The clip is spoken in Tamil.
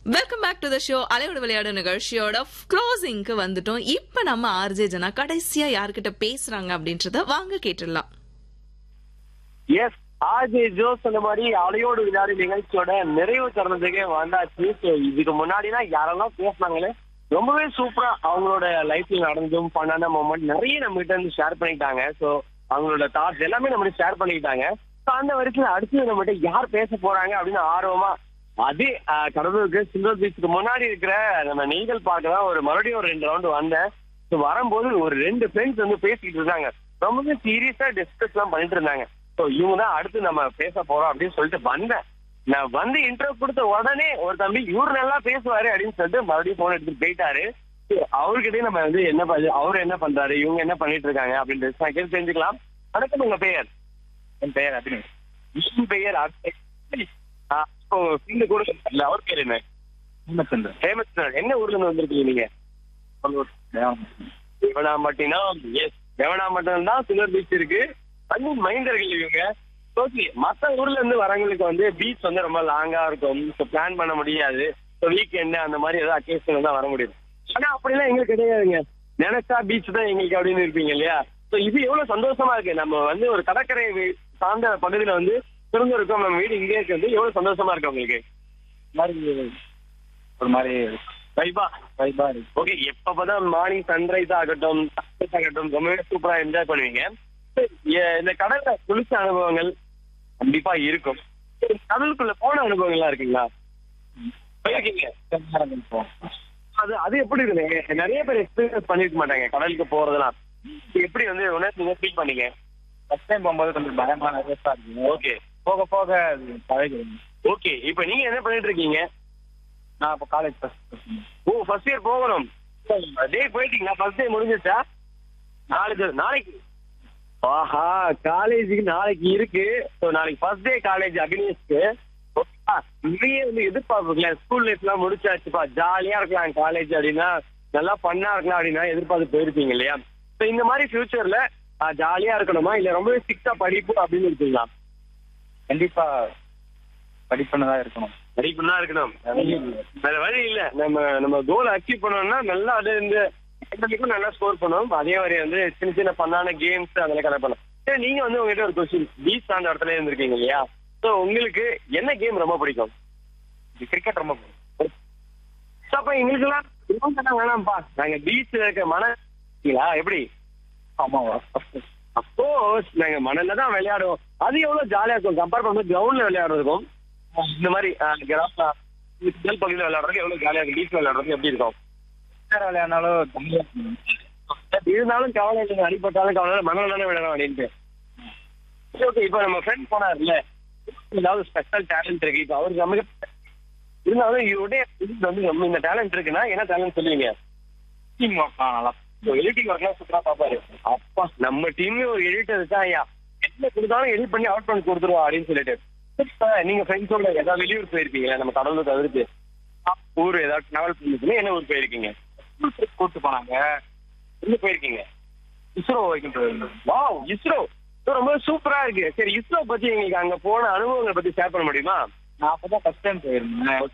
Welcome back to the show அலையோட விளையாடு நிகழ்ச்சியோட க்ளோசிங்க்கு வந்துட்டோம் இப்ப நம்ம ஆர்ஜே ஜனா கடைசியா யார்கிட்ட பேசுறாங்க அப்படின்றத வாங்க கேட்டுடலாம் எஸ் ஆஜே ஜோஸ் அந்த மாதிரி அலையோடு விளையாடு நிகழ்ச்சியோட நிறைவு தருணத்துக்கு வந்தாச்சு So, இதுக்கு முன்னாடிலாம் யாரெல்லாம் பேசுனாங்களே ரொம்பவே சூப்பரா அவங்களோட லைஃப்ல நடந்தும் பண்ணான மூமெண்ட் நிறைய நம்ம கிட்ட இருந்து ஷேர் பண்ணிக்கிட்டாங்க சோ அவங்களோட தாட்ஸ் எல்லாமே நம்ம ஷேர் பண்ணிக்கிட்டாங்க So, அந்த வரிசையில அடுத்து நம்ம கிட்ட யார் பேச போறாங்க அப்படின்னு ஆர்வமா அதே ஆஹ், கடலூருக்கு சில்வர் பீச்சுக்கு முன்னாடி இருக்கிற நம்ம நெய்தல் பார்க்க தான் ஒரு மறுபடியும் ஒரு ரெண்டு ரவுண்டு வந்தேன் ஸோ வரும்போது ஒரு ரெண்டு ஃப்ரெண்ட்ஸ் வந்து பேசிக்கிட்டு இருந்தாங்க ரொம்பவே சீரியஸா டிஸ்கஸ் எல்லாம் பண்ணிட்டு இருந்தாங்க ஸோ இவங்க தான் அடுத்து நம்ம பேச போறோம் அப்படின்னு சொல்லிட்டு வந்தேன் நான் வந்து இன்டர்வியூ கொடுத்த உடனே ஒரு தம்பி இவரு நல்லா பேசுவாரு அப்படின்னு சொல்லிட்டு மறுபடியும் போன் எடுத்துட்டு போயிட்டாரு So, அவர்கிட்டயே நம்ம வந்து என்ன பண்ணு அவர் என்ன பண்றாரு இவங்க என்ன பண்ணிட்டு இருக்காங்க அப்படின்றது நான் கேட்டு தெரிஞ்சுக்கலாம் வணக்கம் உங்க பெயர் என் பெயர் அபினேஷ் என் பெயர் அக்ஷய். ஆ, இப்போ இந்த கூட இல்ல அவர் பேர் என்ன ஹேமச்சந்திரன் ஹேமந்த் என்ன ஊர்ல இருந்து வந்திருக்கீங்க நீங்க பல்லூர் தேவனம் தேவனாம்பட்டினம் எஸ் தேவனாம்பட்டினம் தான் சில்வர் பீச் இருக்கு தண்ணி மைந்தர்கள் இவங்க ஓகே மத்த ஊர்ல இருந்து வரவங்களுக்கு வந்து பீச் வந்து ரொம்ப லாங்கா இருக்கும் ஸோ பிளான் பண்ண முடியாது ஸோ வீக்கெண்ட் அந்த மாதிரி ஏதாவது அக்கேஷன் தான் வர முடியும் ஆனா அப்படிலாம் எங்களுக்கு கிடையாதுங்க நினைச்சா பீச் தான் எங்களுக்கு அப்படின்னு இருப்பீங்க இல்லையா ஸோ இது எவ்வளவு சந்தோஷமா இருக்கு நம்ம வந்து ஒரு கடற்கரை வி- சார்ந்த பகுதியில வந்து திறந்திருக்கோம் நம்ம வீடு இங்கே இருக்கிறது எவ்வளவு சந்தோஷமா இருக்கு உங்களுக்கு மாதிரி ஒரு மாதிரி வைபா வைபா இருக்கு ஓகே எப்ப பார்த்தா மார்னிங் சன்ரைஸ் ஆகட்டும் sunset ஆகட்டும் ரொம்பவே சூப்பரா என்ஜாய் பண்ணுவீங்க சரி, எ- இந்த கடல்ல குளிச்ச அனுபவங்கள் கண்டிப்பா இருக்கும் சரி, கடலுக்குள்ள போன அனுபவங்கள்லாம் இருக்குங்களா போயிருக்கீங்க இருப்போம் அது அது எப்படி இருக்கு நிறைய பேர் எக்ஸ்பீரியன்ஸ் பண்ணிருக்க மாட்டாங்க கடலுக்கு போறதெல்லாம் இது எப்படி வந்து உணர்ந்து ஃபீல் பண்ணீங்க ஃபர்ஸ்ட் டைம் போகும்போது கொஞ்சம் பயமா நர்வஸா இருக்கு ஓகே போக போக அது பழகிடும் ஓகே இப்போ நீங்க என்ன பண்ணிட்டு இருக்கீங்க நான் இப்போ காலேஜ் ஃபர்ஸ்ட் ஓ ஃபர்ஸ்ட் இயர் போகணும் டே போயிட்டீங்களா ஃபர்ஸ்ட் டே முடிஞ்சிச்சா நாளைக்கு நாளைக்கு ஆஹா காலேஜுக்கு நாளைக்கு இருக்கு ஸோ நாளைக்கு ஃபர்ஸ்ட் டே காலேஜ் அக்னேஷ்க்கு ஓகேவா இங்கேயே வந்து எதிர்பார்ப்புங்களா ஸ்கூல் லைஃப்லாம் முடிச்சாச்சுப்பா ஜாலியா இருக்கலாம் காலேஜ் அப்படின்னா நல்லா பண்ணா இருக்கலாம் அப்படின்னா எதிர்பார்த்து போயிருப்பீங்க இல்லையா ஸோ இந்த மாதிரி ஃபியூச்சர்ல ஜாலியா இருக்கணுமா இல்ல ரொம்பவே ஸ்ட்ரிக்டா படிப்பு அப்படின்னு இருக்கீங்களா கண்டிப்பா படிப்புன்னு இருக்கணும் படிப்பு தான் இருக்கணும் வேற வழி இல்ல நம்ம நம்ம கோல் அச்சீவ் பண்ணோம்னா நல்லா அது இந்த academic-ம் நல்லா ஸ்கோர் பண்ணுவோம் அதே மாதிரி வந்து சின்ன சின்ன பண்ணான கேம்ஸ் அதெல்லாம் கலெக்ட் பண்ணலாம் சரி நீங்க வந்து உங்ககிட்ட ஒரு கொஸ்டின் பீச் அந்த இடத்துல இருந்திருக்கீங்க இல்லையா சோ உங்களுக்கு என்ன கேம் ரொம்ப பிடிக்கும் கிரிக்கெட் ரொம்ப பிடிக்கும். So, அப்ப எங்களுக்கெல்லாம் ground எல்லாம் வேணாம்ப்பா நாங்க பீச்ல இருக்க மன இருக்கீங்களா? எப்படி ஆமாவா அப்போ நாங்க மணல்ல தான் விளையாடுவோம் அது எவ்வளவு ஜாலியா இருக்கும் கம்பேர் பண்ணும்போது கிரவுண்ட்ல விளையாடுறதுக்கும் இந்த மாதிரி கிராம முதல் பகுதியில் விளையாடுறதுக்கு எவ்வளவு ஜாலியா இருக்கும் பீச் விளையாடுறதுக்கு எப்படி இருக்கும் வேற விளையாடினாலும் தனியா இருக்கணும். இருந்தாலும் கவலை இல்லைங்க அடிப்பட்டாலும் கவலை இல்லை மணல் தானே விளையாடும் அப்படின்ட்டு ஓகே இப்போ நம்ம ஃப்ரெண்ட் போனார்ல ஏதாவது ஸ்பெஷல் டேலண்ட் இருக்கு இப்போ அவருக்கு நமக்கு இருந்தாலும் இவருடைய இதுல வந்து நம்ம இந்த டேலண்ட் இருக்குன்னா என்ன டேலண்ட் சொல்லுவீங்க Team work தான் நல்லா எடிட்டிங் ஒர்க்லாம் சூப்பரா பாப்பாரு அப்பா நம்ம டீம்ல ஒரு எடிட்டர் இருக்கா ஐயா என்ன கொடுத்தாலும் எடிட் பண்ணி அவுட் பண்ணி கொடுத்துருவா அப்படின்னு சொல்லிட்டு இப்ப நீங்க ஃப்ரெண்ட்ஸோட ஏதாவது வெளியூர் போயிருக்கீங்களா நம்ம கடலூர் தவிர்த்து ஊர் ஏதாவது டிராவல் பண்ணிருக்கீங்க என்ன ஊர் போயிருக்கீங்க ட்ரிப் கூட்டு போனாங்க எங்க போயிருக்கீங்க இஸ்ரோ வரைக்கும் போயிருந்தோம் வாவ் இஸ்ரோ இது ரொம்ப சூப்பரா இருக்கு சரி இஸ்ரோ பத்தி எங்களுக்கு அங்க போன அனுபவங்களை பத்தி ஷேர் பண்ண முடியுமா நான் அப்பதான் ஃபர்ஸ்ட் டைம் போயிருந்தேன்